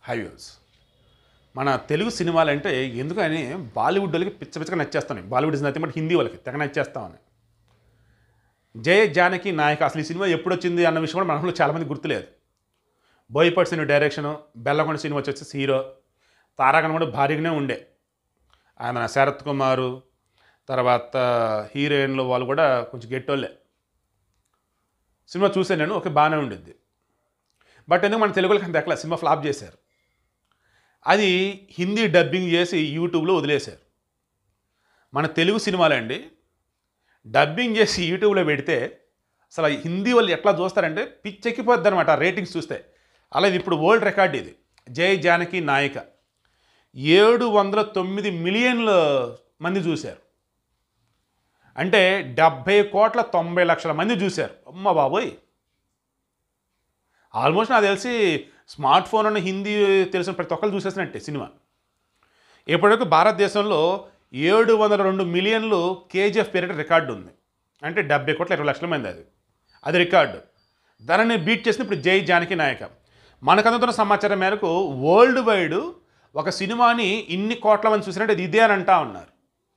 highways మన తెలుగు సినిమాలు అంటే ఎందుకని బాలీవుడ్ వాళ్ళకి పిచ్చ పిచ్చగా నచ్చేస్తాను Bollywood is nothing but Hindi వాళ్ళకి తెగ నచ్చేస్తామని జయ జానకి నాయక అసలు ఈ సినిమా ఎప్పుడు వచ్చింది అన్న విషయం కూడా మనలో చాలామంది గుర్తులేదు Boyapati cinema direction Bellakonda cinema వచ్చేసి హీరో తారాగణ కూడా భారీగానే ఉండే ఆయన శరత్ కుమారు తర్వాత హీరోయిన్లు వాళ్ళు కూడా కొంచెం గెట్టోళ్ళే సినిమా చూసాను నేను ఓకే బాగానే ఉండిద్ది బట్ ఎందుకు మన తెలుగులకి అంత ఎక్కల సినిమా ఫ్లాప్ చేశారు అది హిందీ డబ్బింగ్ చేసి యూట్యూబ్లో వదిలేశారు మన తెలుగు సినిమాలండి డబ్బింగ్ చేసి యూట్యూబ్లో పెడితే అసలు హిందీ వాళ్ళు ఎట్లా చూస్తారంటే పిచ్చెక్కిపోద్ది అనమాట రేటింగ్స్ చూస్తే అలాగే ఇప్పుడు వరల్డ్ రికార్డ్ ఇది జై జానకి నాయిక ఏడు వందల తొమ్మిది మిలియన్ల మంది చూశారు అంటే డెబ్భై కోట్ల తొంభై లక్షల మంది చూశారు అమ్మ బాబోయ్ ఆల్మోస్ట్ నాకు తెలిసి స్మార్ట్ ఫోన్ అన్న హిందీ తెలిసిన ప్రతి ఒక్కరు చూసేసినట్టే సినిమా ఇప్పటివరకు భారతదేశంలో ఏడు వందల రెండు మిలియన్లు కేజీఎఫ్ పీరియడ్ రికార్డు ఉంది అంటే డెబ్బై కోట్ల ఇరవై లక్షల మంది అది అది రికార్డు దానిని బీట్ చేసిన ఇప్పుడు జై జానకి నాయక మనకు అందుతున్న సమాచారం మేరకు వరల్డ్ వైడ్ ఒక సినిమాని ఇన్ని కోట్ల మంది చూసినట్టు ఇది ఇదే అని అంటా ఉన్నారు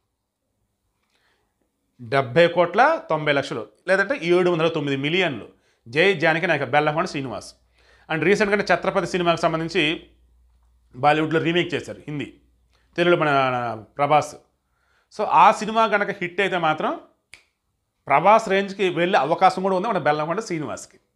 డెబ్బై కోట్ల తొంభై లక్షలు లేదంటే ఏడు వందల తొమ్మిది మిలియన్లు జై జానకి నాయక బెల్లకొండ శ్రీనివాస్ అండ్ రీసెంట్గానే ఛత్రపతి సినిమాకి సంబంధించి బాలీవుడ్లో రీమేక్ చేశారు హిందీ తెలుగులో మన ప్రభాస్ సో ఆ సినిమా కనుక హిట్ అయితే మాత్రం ప్రభాస్ రేంజ్కి వెళ్ళే అవకాశం కూడా ఉంది మన బెల్లంకొండ శ్రీనివాస్కి